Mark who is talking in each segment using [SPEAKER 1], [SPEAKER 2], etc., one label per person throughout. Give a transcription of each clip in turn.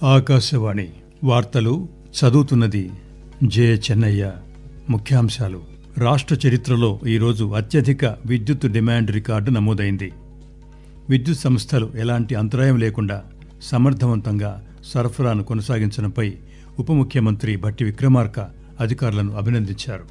[SPEAKER 1] ఆకాశవాణి వార్తలు చదువుతున్నది జే చెన్నయ్య ముఖ్యాంశాలు రాష్ట్ర చరిత్రలో ఈరోజు అత్యధిక విద్యుత్ డిమాండ్ రికార్డు నమోదైంది విద్యుత్ సంస్థలు ఎలాంటి అంతరాయం లేకుండా సమర్థవంతంగా సరఫరాను కొనసాగించడంపై ఉప ముఖ్యమంత్రి భట్టి విక్రమార్క అధికారులను అభినందించారు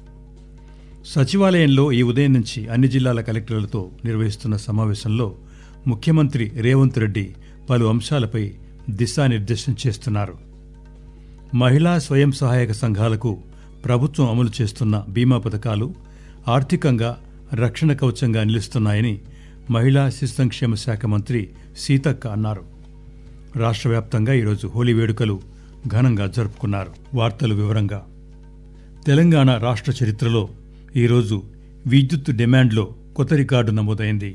[SPEAKER 1] సచివాలయంలో ఈ ఉదయం నుంచి అన్ని జిల్లాల కలెక్టర్లతో నిర్వహిస్తున్న సమావేశంలో ముఖ్యమంత్రి రేవంత్ రెడ్డి పలు అంశాలపై దిశానిర్దేశం చేస్తున్నారు మహిళా స్వయం సహాయక సంఘాలకు ప్రభుత్వం అమలు చేస్తున్న బీమా పథకాలు ఆర్థికంగా రక్షణ కవచంగా నిలుస్తున్నాయని మహిళా శిశు సంక్షేమ శాఖ మంత్రి సీతక్క అన్నారు రాష్ట్ర వ్యాప్తంగా ఈరోజు హోలీ వేడుకలు ఘనంగా జరుపుకున్నారు వార్తలు వివరంగా తెలంగాణ రాష్ట్ర చరిత్రలో ఈరోజు విద్యుత్ డిమాండ్లో కొత్త రికార్డు నమోదైంది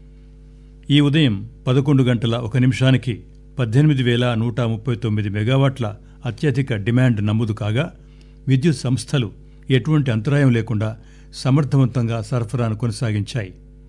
[SPEAKER 1] ఈ ఉదయం పదకొండు గంటల ఒక నిమిషానికి పద్దెనిమిది వేల నూట ముప్పై తొమ్మిది మెగావాట్ల అత్యధిక డిమాండ్ నమోదు కాగా విద్యుత్ సంస్థలు ఎటువంటి అంతరాయం లేకుండా సమర్థవంతంగా సరఫరాను కొనసాగించాయి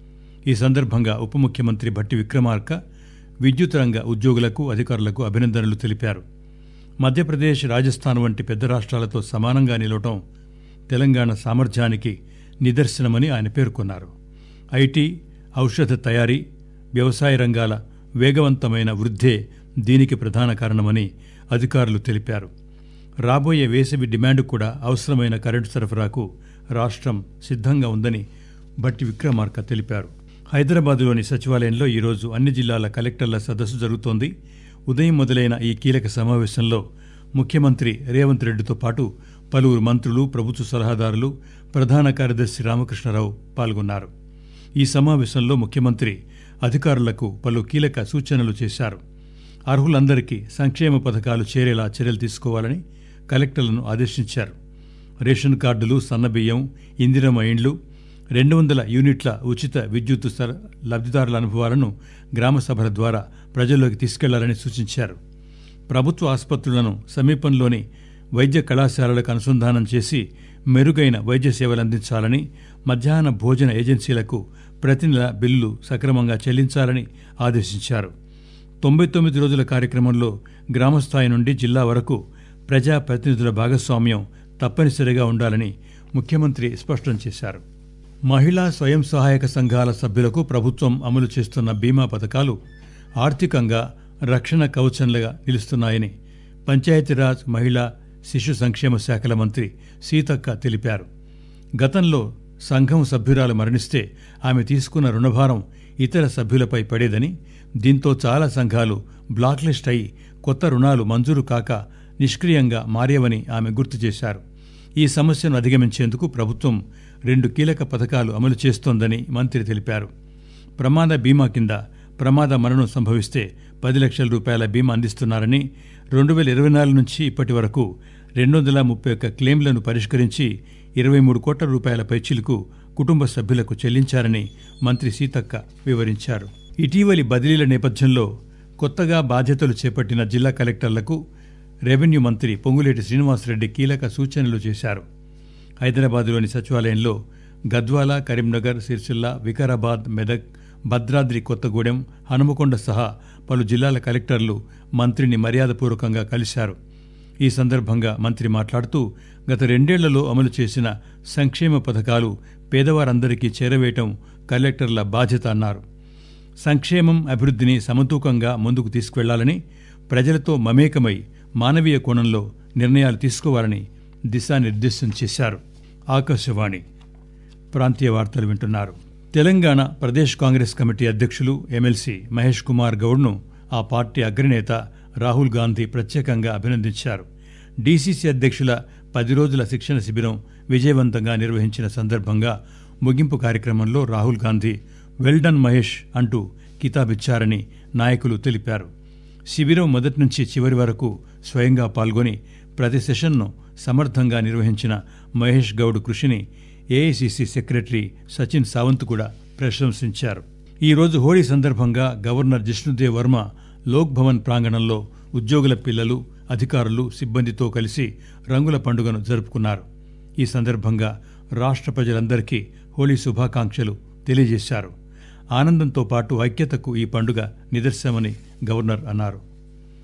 [SPEAKER 1] ఈ సందర్భంగా ఉప ముఖ్యమంత్రి భట్టి విక్రమార్క విద్యుత్ రంగ ఉద్యోగులకు అధికారులకు అభినందనలు తెలిపారు మధ్యప్రదేశ్ రాజస్థాన్ వంటి పెద్ద రాష్ట్రాలతో సమానంగా నిలవటం తెలంగాణ సామర్థ్యానికి నిదర్శనమని ఆయన పేర్కొన్నారు ఐటీ ఔషధ తయారీ వ్యవసాయ రంగాల వేగవంతమైన వృద్ధే దీనికి ప్రధాన కారణమని అధికారులు తెలిపారు రాబోయే వేసవి డిమాండ్ కూడా అవసరమైన కరెంటు సరఫరాకు రాష్ట్రం సిద్ధంగా ఉందని భట్టి విక్రమార్క తెలిపారు హైదరాబాద్లోని సచివాలయంలో ఈరోజు అన్ని జిల్లాల కలెక్టర్ల సదస్సు జరుగుతోంది ఉదయం మొదలైన ఈ కీలక సమావేశంలో ముఖ్యమంత్రి రేవంత్ రెడ్డితో పాటు పలువురు మంత్రులు ప్రభుత్వ సలహాదారులు ప్రధాన కార్యదర్శి రామకృష్ణరావు పాల్గొన్నారు ఈ సమావేశంలో ముఖ్యమంత్రి అధికారులకు పలు కీలక సూచనలు చేశారు అర్హులందరికీ సంక్షేమ పథకాలు చేరేలా చర్యలు తీసుకోవాలని కలెక్టర్లను ఆదేశించారు రేషన్ కార్డులు సన్నబియ్యం ఇందిరమ్మ ఇండ్లు రెండు వందల యూనిట్ల ఉచిత విద్యుత్ సర- లబ్ధిదారుల అనుభవాలను గ్రామ సభల ద్వారా ప్రజల్లోకి తీసుకెళ్లాలని సూచించారు ప్రభుత్వ ఆసుపత్రులను సమీపంలోని వైద్య కళాశాలలకు అనుసంధానం చేసి మెరుగైన వైద్య సేవలు అందించాలని మధ్యాహ్న భోజన ఏజెన్సీలకు ప్రతి నెల బిల్లు సక్రమంగా చెల్లించాలని ఆదేశించారు తొంభై తొమ్మిది రోజుల కార్యక్రమంలో గ్రామస్థాయి నుండి జిల్లా వరకు ప్రజా ప్రతినిధుల భాగస్వామ్యం తప్పనిసరిగా ఉండాలని ముఖ్యమంత్రి స్పష్టం చేశారు మహిళా స్వయం సహాయక సంఘాల సభ్యులకు ప్రభుత్వం అమలు చేస్తున్న బీమా పథకాలు ఆర్థికంగా రక్షణ కవచంలుగా నిలుస్తున్నాయని పంచాయతీరాజ్ మహిళా శిశు సంక్షేమ శాఖల మంత్రి సీతక్క తెలిపారు గతంలో సంఘం సభ్యురాలు మరణిస్తే ఆమె తీసుకున్న రుణభారం ఇతర సభ్యులపై పడేదని దీంతో చాలా సంఘాలు బ్లాక్ లిస్ట్ అయి కొత్త రుణాలు మంజూరు కాక నిష్క్రియంగా మారేవని ఆమె గుర్తు చేశారు ఈ సమస్యను అధిగమించేందుకు ప్రభుత్వం రెండు కీలక పథకాలు అమలు చేస్తోందని మంత్రి తెలిపారు ప్రమాద బీమా కింద ప్రమాద మరణం సంభవిస్తే పది లక్షల రూపాయల బీమా అందిస్తున్నారని రెండు వేల ఇరవై నాలుగు నుంచి ఇప్పటి వరకు రెండు వందల ముప్పై ఒక్క క్లెయిమ్లను పరిష్కరించి ఇరవై మూడు కోట్ల రూపాయల పైచీలకు కుటుంబ సభ్యులకు చెల్లించారని మంత్రి సీతక్క వివరించారు ఇటీవలి బదిలీల నేపథ్యంలో కొత్తగా బాధ్యతలు చేపట్టిన జిల్లా కలెక్టర్లకు రెవెన్యూ మంత్రి పొంగులేటి శ్రీనివాసరెడ్డి కీలక సూచనలు చేశారు హైదరాబాద్లోని సచివాలయంలో గద్వాల కరీంనగర్ సిరిసిల్ల వికారాబాద్ మెదక్ భద్రాద్రి కొత్తగూడెం హనుమకొండ సహా పలు జిల్లాల కలెక్టర్లు మంత్రిని మర్యాదపూర్వకంగా కలిశారు ఈ సందర్భంగా మంత్రి మాట్లాడుతూ గత రెండేళ్లలో అమలు చేసిన సంక్షేమ పథకాలు పేదవారందరికీ చేరవేయటం కలెక్టర్ల బాధ్యత అన్నారు సంక్షేమం అభివృద్ధిని సమతూకంగా ముందుకు తీసుకువెళ్లాలని ప్రజలతో మమేకమై మానవీయ కోణంలో నిర్ణయాలు తీసుకోవాలని దిశానిర్దేశం చేశారు ఆకాశవాణి ప్రాంతీయ వార్తలు వింటున్నారు తెలంగాణ ప్రదేశ్ కాంగ్రెస్ కమిటీ అధ్యక్షులు ఎమ్మెల్సీ మహేష్ కుమార్ గౌడ్ను ఆ పార్టీ అగ్రనేత రాహుల్ గాంధీ ప్రత్యేకంగా అభినందించారు డీసీసీ అధ్యక్షుల పది రోజుల శిక్షణ శిబిరం విజయవంతంగా నిర్వహించిన సందర్భంగా ముగింపు కార్యక్రమంలో రాహుల్ గాంధీ వెల్డన్ మహేష్ అంటూ కితాబిచ్చారని నాయకులు తెలిపారు శిబిరం మొదటి నుంచి చివరి వరకు స్వయంగా పాల్గొని ప్రతి సెషన్ను సమర్థంగా నిర్వహించిన మహేష్ గౌడ్ కృషిని ఏఐసిసి సెక్రటరీ సచిన్ సావంత్ కూడా ప్రశంసించారు ఈ రోజు హోళీ సందర్భంగా గవర్నర్ జిష్ణుదేవ్ వర్మ లోక్ భవన్ ప్రాంగణంలో ఉద్యోగుల పిల్లలు అధికారులు సిబ్బందితో కలిసి రంగుల పండుగను జరుపుకున్నారు ఈ సందర్భంగా రాష్ట్ర ప్రజలందరికీ హోళీ శుభాకాంక్షలు తెలియజేశారు ఆనందంతో పాటు ఐక్యతకు ఈ పండుగ నిదర్శనమని గవర్నర్ అన్నారు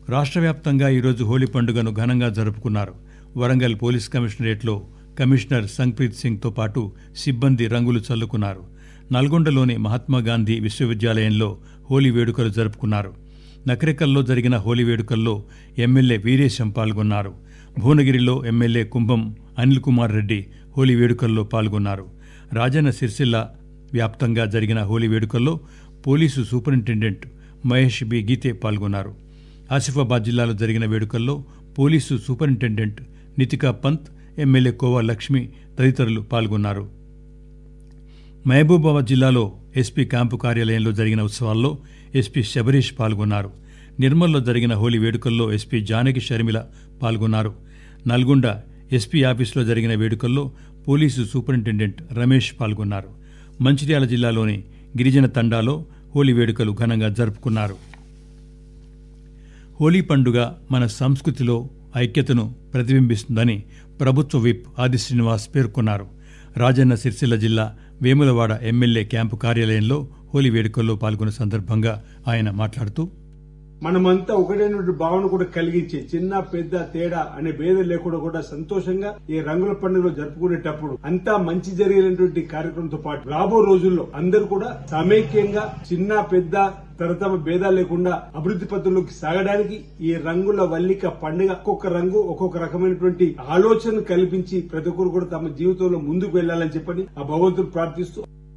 [SPEAKER 1] రాష్ట్ర వ్యాప్తంగా ఈరోజు హోలీ పండుగను ఘనంగా జరుపుకున్నారు వరంగల్ పోలీస్ కమిషనరేట్లో కమిషనర్ సంగ్ప్రీత్ సింగ్తో పాటు సిబ్బంది రంగులు చల్లుకున్నారు నల్గొండలోని మహాత్మాగాంధీ విశ్వవిద్యాలయంలో హోలీ వేడుకలు జరుపుకున్నారు నకరికల్లో జరిగిన హోలీ వేడుకల్లో ఎమ్మెల్యే వీరేశం పాల్గొన్నారు భువనగిరిలో ఎమ్మెల్యే కుంభం అనిల్ కుమార్ రెడ్డి హోలీ వేడుకల్లో పాల్గొన్నారు రాజన్న సిరిసిల్ల వ్యాప్తంగా జరిగిన హోలీ వేడుకల్లో police superintendent Mahesh B Geete పాల్గొన్నారు ఆసిఫాబాద్ జిల్లాలో జరిగిన వేడుకల్లో police superintendent Nithika Pant MLA Kova Lakshmi తదితరులు పాల్గొన్నారు మహబూబాబాద్ జిల్లాలో ఎస్పీ క్యాంపు కార్యాలయంలో జరిగిన ఉత్సవాల్లో ఎస్పీ శబరీష్ పాల్గొన్నారు నిర్మల్లో జరిగిన హోలీ వేడుకల్లో ఎస్పీ జానకి షర్మిల పాల్గొన్నారు నల్గొండ ఎస్పీ ఆఫీసులో జరిగిన వేడుకల్లో పోలీసు సూపరింటెండెంట్ రమేష్ పాల్గొన్నారు మంచిర్యాల జిల్లాలోని గిరిజన తండాలో హోలీ వేడుకలు ఘనంగా జరుపుకున్నారు హోలీ పండుగ మన సంస్కృతిలో ఐక్యతను ప్రతిబింబిస్తుందని ప్రభుత్వ విప్ ఆది శ్రీనివాస్ పేర్కొన్నారు రాజన్న సిరిసిల్ల జిల్లా వేములవాడ ఎమ్మెల్యే క్యాంపు కార్యాలయంలో హోలీ వేడుకల్లో పాల్గొన్న సందర్భంగా ఆయన మాట్లాడుతూ
[SPEAKER 2] మనమంతా ఒకటైనటువంటి భావన కూడా కలిగించి చిన్న పెద్ద తేడా అనే భేదం లేకుండా కూడా సంతోషంగా ఈ రంగుల పండుగ జరుపుకునేటప్పుడు అంతా మంచి జరిగినటువంటి కార్యక్రమంతో పాటు రాబో రోజుల్లో అందరూ కూడా సమైక్యంగా చిన్న పెద్ద తరతమ భేదాలు లేకుండా అభివృద్ధి పద్ధతిలోకి సాగడానికి ఈ రంగుల వల్లిక పండుగ ఒక్కొక్క రంగు ఒక్కొక్క రకమైనటువంటి ఆలోచన కల్పించి ప్రతి ఒక్కరు కూడా తమ జీవితంలో ముందుకు వెళ్లాలని చెప్పని ఆ భగవంతుడు ప్రార్థిస్తూ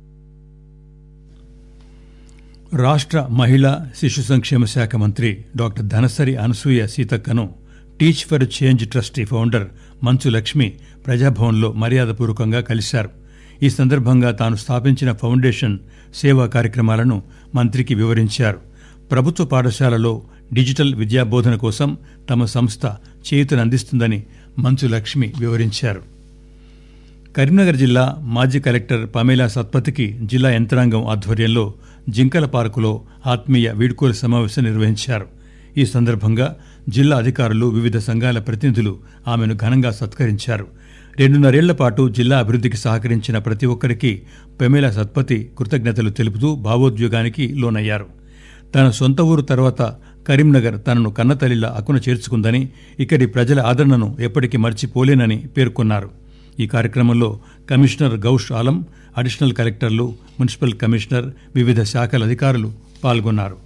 [SPEAKER 1] రాష్ట్ర మహిళా శిశు సంక్షేమ శాఖ మంత్రి డాక్టర్ ధనసరి అనసూయ సీతక్కను teach for change trustee founder Manchu Lakshmi ప్రజాభవన్లో మర్యాదపూర్వకంగా కలిశారు ఈ సందర్భంగా తాను స్థాపించిన ఫౌండేషన్ సేవా కార్యక్రమాలను మంత్రికి వివరించారు ప్రభుత్వ పాఠశాలలో డిజిటల్ విద్యాబోధన కోసం తమ సంస్థ చేయూతనందిస్తుందని మంచు లక్ష్మి వివరించారు కరీంనగర్ జిల్లా మాజీ కలెక్టర్ పమేలా సత్పతికి జిల్లా యంత్రాంగం ఆధ్వర్యంలో జింకల పార్కులో ఆత్మీయ వీడ్కోలు సమావేశం నిర్వహించారు ఈ సందర్భంగా జిల్లా అధికారులు వివిధ సంఘాల ప్రతినిధులు ఆమెను ఘనంగా సత్కరించారు రెండున్నరేళ్ల పాటు జిల్లా అభివృద్ధికి సహకరించిన ప్రతి ఒక్కరికి పెమేలా సత్పతి కృతజ్ఞతలు తెలుపుతూ భావోద్వేగానికి లోనయ్యారు తన సొంత ఊరు తర్వాత కరీంనగర్ తనను కన్నతల్లిలా అకున చేర్చుకుందని ఇక్కడి ప్రజల ఆదరణను ఎప్పటికీ మర్చిపోలేనని పేర్కొన్నారు ఈ కార్యక్రమంలో కమిషనర్ గౌష్ ఆలం అడిషనల్ కలెక్టర్లు మున్సిపల్ కమిషనర్ వివిధ శాఖల అధికారులు పాల్గొన్నారు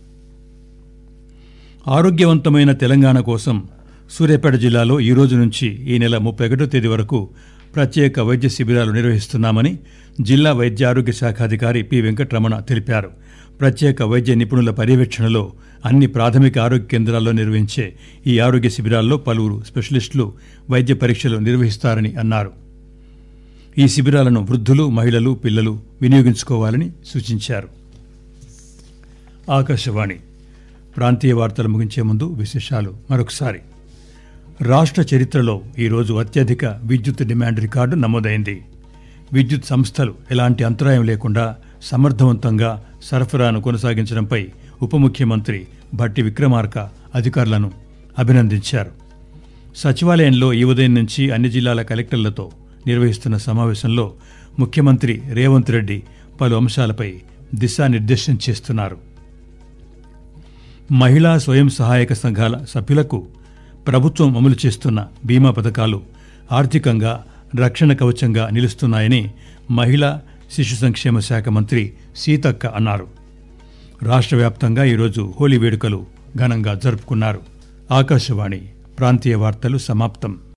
[SPEAKER 1] ఆరోగ్యవంతమైన తెలంగాణ కోసం సూర్యాపేట జిల్లాలో ఈ రోజు నుంచి ఈ నెల ముప్పై ఒకటో తేదీ వరకు ప్రత్యేక వైద్య శిబిరాలు నిర్వహిస్తున్నామని జిల్లా వైద్య ఆరోగ్య శాఖ అధికారి పి వెంకటరమణ తెలిపారు ప్రత్యేక వైద్య నిపుణుల పర్యవేక్షణలో అన్ని ప్రాథమిక ఆరోగ్య కేంద్రాల్లో నిర్వహించే ఈ ఆరోగ్య శిబిరాల్లో పలువురు స్పెషలిస్టులు వైద్య పరీక్షలు నిర్వహిస్తారని అన్నారు ఈ శిబిరాలను వృద్ధులు మహిళలు పిల్లలు వినియోగించుకోవాలని సూచించారు ఆకాశవాణి ప్రాంతీయ వార్తలు ముగించే ముందు విశేషాలు మరొకసారి రాష్ట్ర చరిత్రలో ఈరోజు అత్యధిక విద్యుత్ డిమాండ్ రికార్డు నమోదైంది విద్యుత్ సంస్థలు ఎలాంటి అంతరాయం లేకుండా సమర్థవంతంగా సరఫరాను కొనసాగించడంపై ఉప ముఖ్యమంత్రి భట్టి విక్రమార్క అధికారులను అభినందించారు సచివాలయంలో ఈ ఉదయం నుంచి అన్ని జిల్లాల కలెక్టర్లతో నిర్వహిస్తున్న సమావేశంలో ముఖ్యమంత్రి రేవంత్ రెడ్డి పలు అంశాలపై దిశానిర్దేశం చేస్తున్నారు మహిళా స్వయం సహాయక సంఘాల సభ్యులకు ప్రభుత్వం అమలు చేస్తున్న బీమా పథకాలు ఆర్థికంగా రక్షణ కవచంగా నిలుస్తున్నాయని మహిళా శిశు సంక్షేమ శాఖ మంత్రి సీతక్క అన్నారు రాష్ట్ర వ్యాప్తంగా ఈరోజు హోలీ వేడుకలు ఘనంగా జరుపుకున్నారు ఆకాశవాణి ప్రాంతీయ వార్తలు సమాప్తం